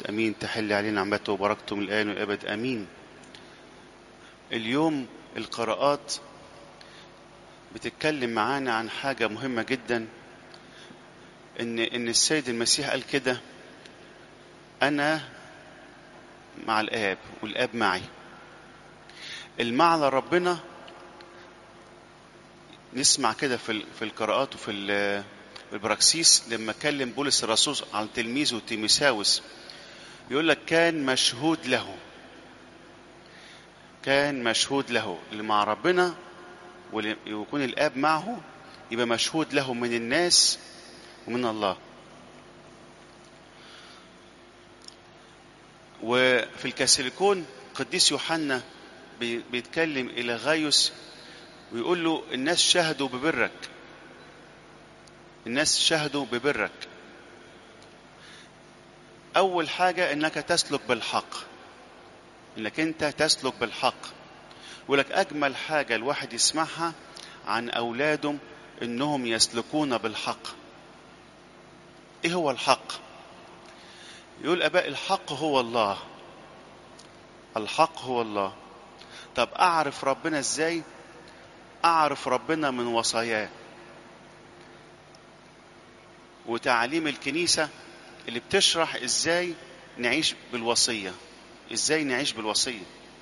امين تحل علينا نعمته وبركته من الان والابد امين اليوم القراءات بتتكلم معانا عن حاجه مهمه جدا ان ان السيد المسيح قال كده انا مع الاب والاب معي المعنى ربنا نسمع كده في في القراءات وفي البراكسيس لما كلم بولس الرسول عن تلميذه تيموساوس يقول لك كان مشهود له كان مشهود له اللي مع ربنا ويكون الاب معه يبقى مشهود له من الناس ومن الله وفي الكاسيليكون قديس يوحنا بيتكلم الى غايوس ويقول له الناس شهدوا ببرك الناس شهدوا ببرك اول حاجه انك تسلك بالحق انك انت تسلك بالحق ولك اجمل حاجه الواحد يسمعها عن اولادهم انهم يسلكون بالحق ايه هو الحق يقول اباء الحق هو الله الحق هو الله طب اعرف ربنا ازاي اعرف ربنا من وصاياه وتعليم الكنيسه اللي بتشرح ازاي نعيش بالوصيه ازاي نعيش بالوصيه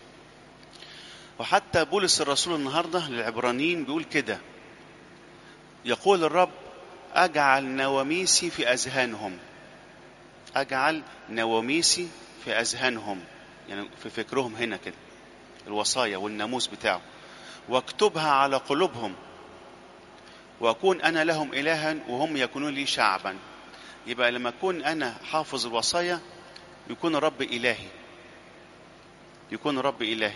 وحتى بولس الرسول النهارده للعبرانيين بيقول كده يقول الرب اجعل نواميسي في اذهانهم اجعل نواميسي في اذهانهم يعني في فكرهم هنا كده الوصايا والناموس بتاعه واكتبها على قلوبهم واكون انا لهم الها وهم يكونون لي شعبا يبقى لما اكون انا حافظ الوصايا يكون الرب الهي يكون الرب الهي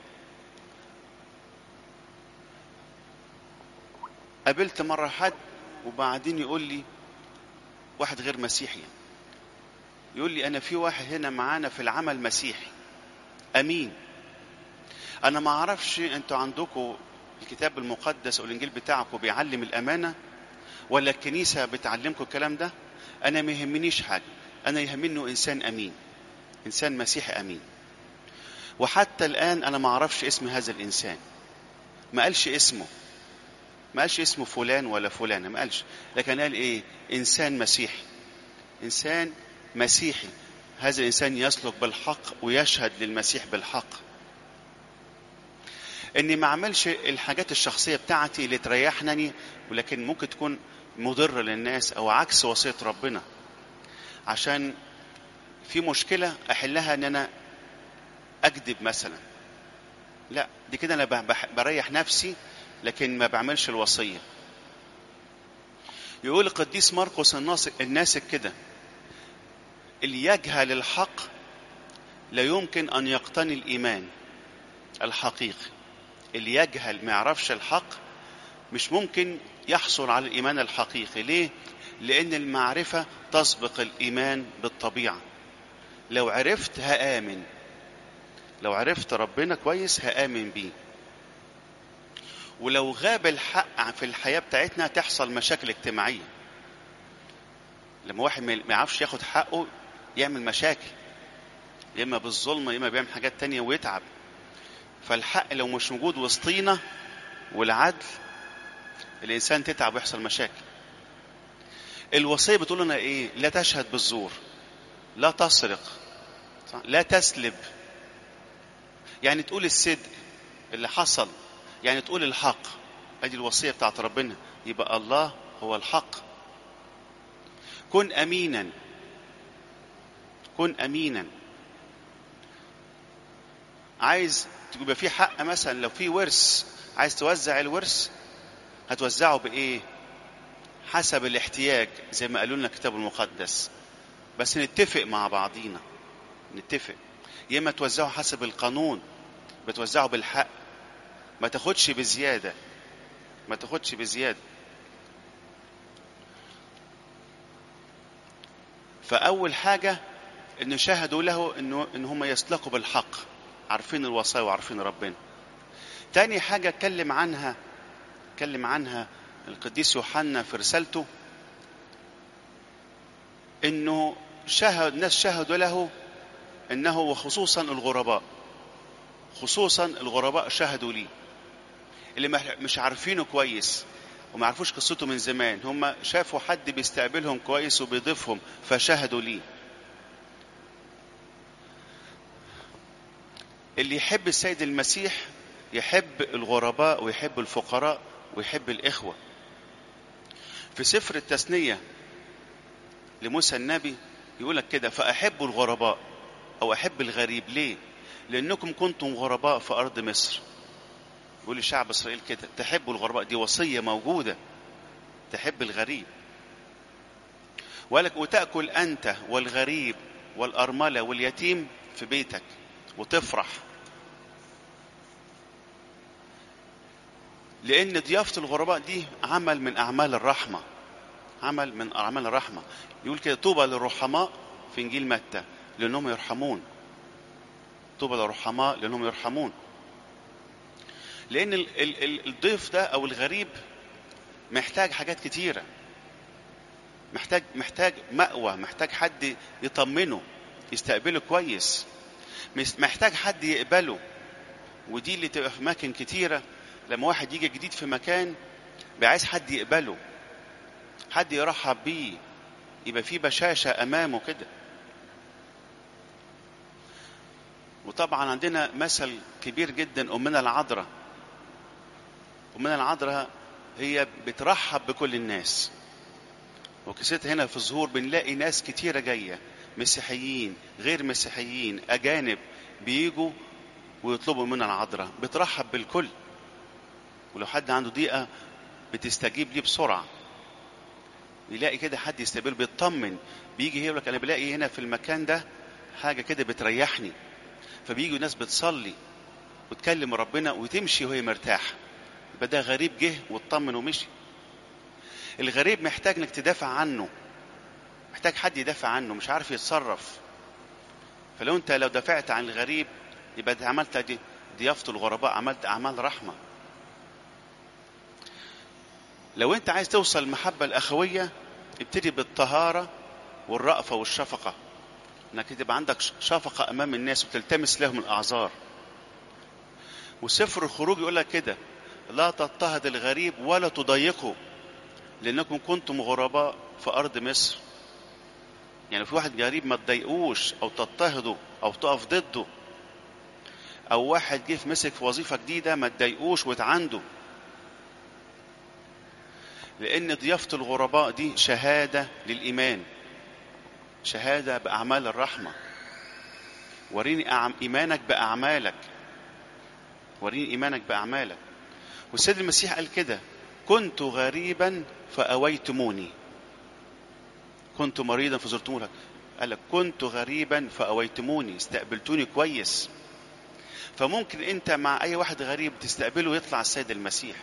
قابلت مره حد وبعدين يقول لي واحد غير مسيحي يقول لي انا في واحد هنا معانا في العمل مسيحي امين انا ما اعرفش انتوا عندكم الكتاب المقدس او الانجيل بتاعكم بيعلم الامانه ولا الكنيسه بتعلمكم الكلام ده انا ما يهمنيش حاجه انا يهمني انه انسان امين انسان مسيحي امين وحتى الان انا ما اعرفش اسم هذا الانسان ما قالش اسمه ما قالش اسمه فلان ولا فلانه ما قالش لكن قال ايه انسان مسيحي انسان مسيحي هذا الانسان يسلك بالحق ويشهد للمسيح بالحق اني ما اعملش الحاجات الشخصيه بتاعتي اللي تريحني ولكن ممكن تكون مضره للناس او عكس وصيه ربنا عشان في مشكله احلها ان انا اكذب مثلا لا دي كده انا بريح نفسي لكن ما بعملش الوصيه يقول القديس مرقس الناسك كده اللي يجهل الحق لا يمكن ان يقتني الايمان الحقيقي اللي يجهل ما يعرفش الحق مش ممكن يحصل على الايمان الحقيقي ليه لان المعرفه تسبق الايمان بالطبيعه لو عرفت هامن لو عرفت ربنا كويس هامن بيه ولو غاب الحق في الحياه بتاعتنا تحصل مشاكل اجتماعيه لما واحد ما يعرفش ياخد حقه يعمل مشاكل يا اما بالظلم يا اما بيعمل حاجات تانية ويتعب فالحق لو مش موجود وسطينا والعدل الانسان تتعب ويحصل مشاكل الوصيه بتقول لنا ايه لا تشهد بالزور لا تسرق لا تسلب يعني تقول الصدق اللي حصل يعني تقول الحق ادي الوصيه بتاعت ربنا يبقى الله هو الحق كن امينا كن امينا عايز يبقى في حق مثلا لو في ورث عايز توزع الورث هتوزعه بايه حسب الاحتياج زي ما قالوا لنا الكتاب المقدس بس نتفق مع بعضينا نتفق يا اما توزعه حسب القانون بتوزعه بالحق ما تاخدش بزياده ما تاخدش بزياده فاول حاجه ان شهدوا له انه ان هم يسلكوا بالحق عارفين الوصايا وعارفين ربنا تاني حاجه اتكلم عنها اتكلم عنها القديس يوحنا في رسالته انه شهد ناس شهدوا له انه وخصوصا الغرباء خصوصا الغرباء شهدوا لي اللي مش عارفينه كويس وما عرفوش قصته من زمان هم شافوا حد بيستقبلهم كويس وبيضيفهم فشهدوا ليه اللي يحب السيد المسيح يحب الغرباء ويحب الفقراء ويحب الإخوة في سفر التثنية لموسى النبي يقول لك كده فأحب الغرباء أو أحب الغريب ليه؟ لأنكم كنتم غرباء في أرض مصر يقول لشعب إسرائيل كده تحبوا الغرباء دي وصية موجودة تحب الغريب ولك وتأكل أنت والغريب والأرملة واليتيم في بيتك وتفرح لأن ضيافة الغرباء دي عمل من أعمال الرحمة عمل من أعمال الرحمة يقول كده طوبى للرحماء في إنجيل متى لأنهم يرحمون طوبى للرحماء لأنهم يرحمون لأن ال- ال- ال- الضيف ده أو الغريب محتاج حاجات كتيرة محتاج محتاج مأوى محتاج حد يطمنه يستقبله كويس مس- محتاج حد يقبله ودي اللي تبقى في أماكن كتيرة لما واحد يجي جديد في مكان بيبقى عايز حد يقبله حد يرحب بيه يبقى في بشاشة أمامه كده وطبعا عندنا مثل كبير جدا أمنا العذراء أمنا العذراء هي بترحب بكل الناس وكسيت هنا في الظهور بنلاقي ناس كتيرة جاية مسيحيين غير مسيحيين أجانب بيجوا ويطلبوا مننا العذراء بترحب بالكل ولو حد عنده ضيقة بتستجيب ليه بسرعة يلاقي كده حد يستقبله بيطمن بيجي يقول لك أنا بلاقي هنا في المكان ده حاجة كده بتريحني فبيجوا ناس بتصلي وتكلم ربنا وتمشي وهي مرتاحة يبقى ده غريب جه واطمن ومشي الغريب محتاج انك تدافع عنه محتاج حد يدافع عنه مش عارف يتصرف فلو انت لو دافعت عن الغريب يبقى انت عملت دي ضيافة الغرباء عملت اعمال رحمة لو انت عايز توصل المحبة الاخوية ابتدي بالطهارة والرأفة والشفقة انك تبقى عندك شفقة امام الناس وتلتمس لهم الاعذار وسفر الخروج يقول لك كده لا تضطهد الغريب ولا تضيقه لانكم كنتم غرباء في ارض مصر يعني في واحد غريب ما تضايقوش او تضطهده او تقف ضده او واحد جه في مسك في وظيفه جديده ما تضايقوش وتعنده لان ضيافه الغرباء دي شهاده للايمان شهاده باعمال الرحمه وريني أعم ايمانك باعمالك وريني ايمانك باعمالك والسيد المسيح قال كده كنت غريبا فأويتموني كنت مريضا فزرتموني قال لك كنت غريبا فأويتموني استقبلتوني كويس فممكن انت مع اي واحد غريب تستقبله يطلع السيد المسيح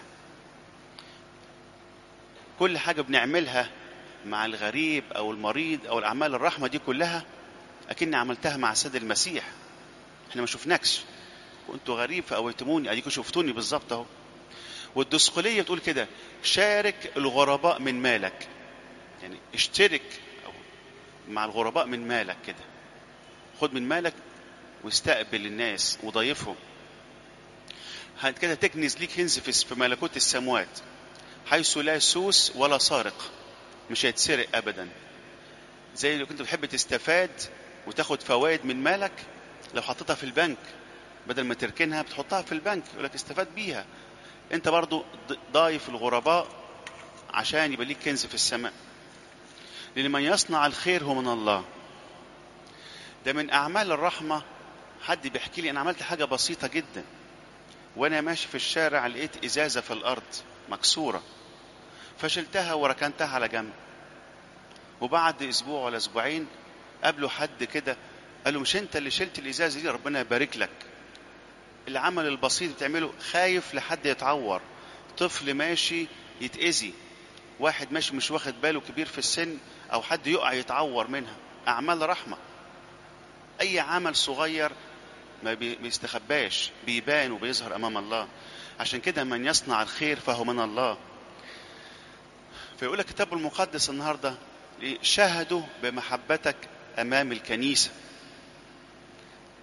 كل حاجة بنعملها مع الغريب او المريض او الاعمال الرحمة دي كلها اكني عملتها مع السيد المسيح احنا ما شفناكش كنت غريب فأويتموني اديكوا شفتوني بالظبط اهو والدسقلية بتقول كده شارك الغرباء من مالك يعني اشترك مع الغرباء من مالك كده خد من مالك واستقبل الناس وضيفهم كده تكنز ليك كنز في ملكوت السموات حيث لا سوس ولا سارق مش هيتسرق ابدا زي لو كنت بتحب تستفاد وتاخد فوائد من مالك لو حطيتها في البنك بدل ما تركنها بتحطها في البنك يقول لك استفاد بيها انت برضو ضايف الغرباء عشان يبقى ليك كنز في السماء لان من يصنع الخير هو من الله ده من اعمال الرحمه حد بيحكي لي انا عملت حاجه بسيطه جدا وانا ماشي في الشارع لقيت ازازه في الارض مكسوره فشلتها وركنتها على جنب وبعد اسبوع ولا اسبوعين قابله حد كده قال له مش انت اللي شلت الازازه دي ربنا يبارك لك العمل البسيط بتعمله خايف لحد يتعور طفل ماشي يتأذي واحد ماشي مش واخد باله كبير في السن او حد يقع يتعور منها اعمال رحمه اي عمل صغير ما بيستخباش بيبان وبيظهر امام الله عشان كده من يصنع الخير فهو من الله فيقول لك الكتاب المقدس النهارده شهدوا بمحبتك امام الكنيسه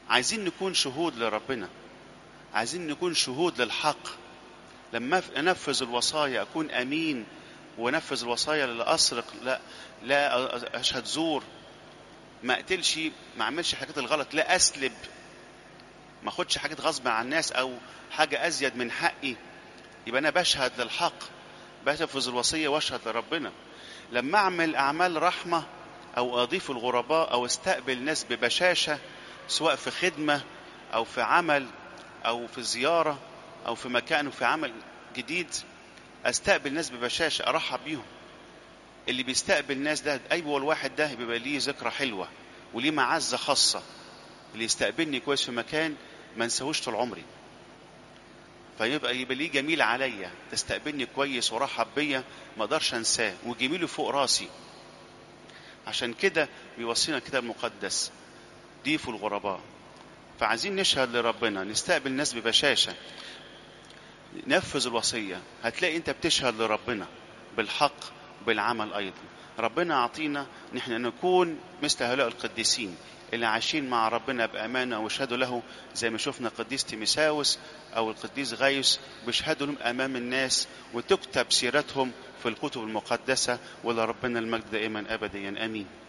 عايزين نكون شهود لربنا عايزين نكون شهود للحق لما انفذ الوصايا اكون امين وانفذ الوصايا لا اسرق لا لا اشهد زور ما اقتلش ما اعملش حاجات الغلط لا اسلب ما اخدش حاجات غصب عن الناس او حاجه ازيد من حقي يبقى انا بشهد للحق بنفذ الوصيه واشهد لربنا لما اعمل اعمال رحمه او اضيف الغرباء او استقبل ناس ببشاشه سواء في خدمه او في عمل او في زياره او في مكان وفي عمل جديد استقبل ناس ببشاشه ارحب بيهم اللي بيستقبل ناس ده ايوه الواحد ده بيبقى ليه ذكرى حلوه وليه معزه خاصه اللي يستقبلني كويس في مكان ما انساهوش طول عمري فيبقى يبقى ليه جميل عليا تستقبلني كويس ورحب بيا ما اقدرش انساه وجميله فوق راسي عشان كده بيوصينا الكتاب المقدس ضيفوا الغرباء فعايزين نشهد لربنا نستقبل الناس ببشاشه نفذ الوصيه هتلاقي انت بتشهد لربنا بالحق بالعمل ايضا ربنا يعطينا نحن نكون مثل هؤلاء القديسين اللي عايشين مع ربنا بأمانة ويشهدوا له زي ما شفنا القديس تيميساوس أو القديس غايوس بيشهدوا لهم أمام الناس وتكتب سيرتهم في الكتب المقدسة ولربنا المجد دائما أبديا آمين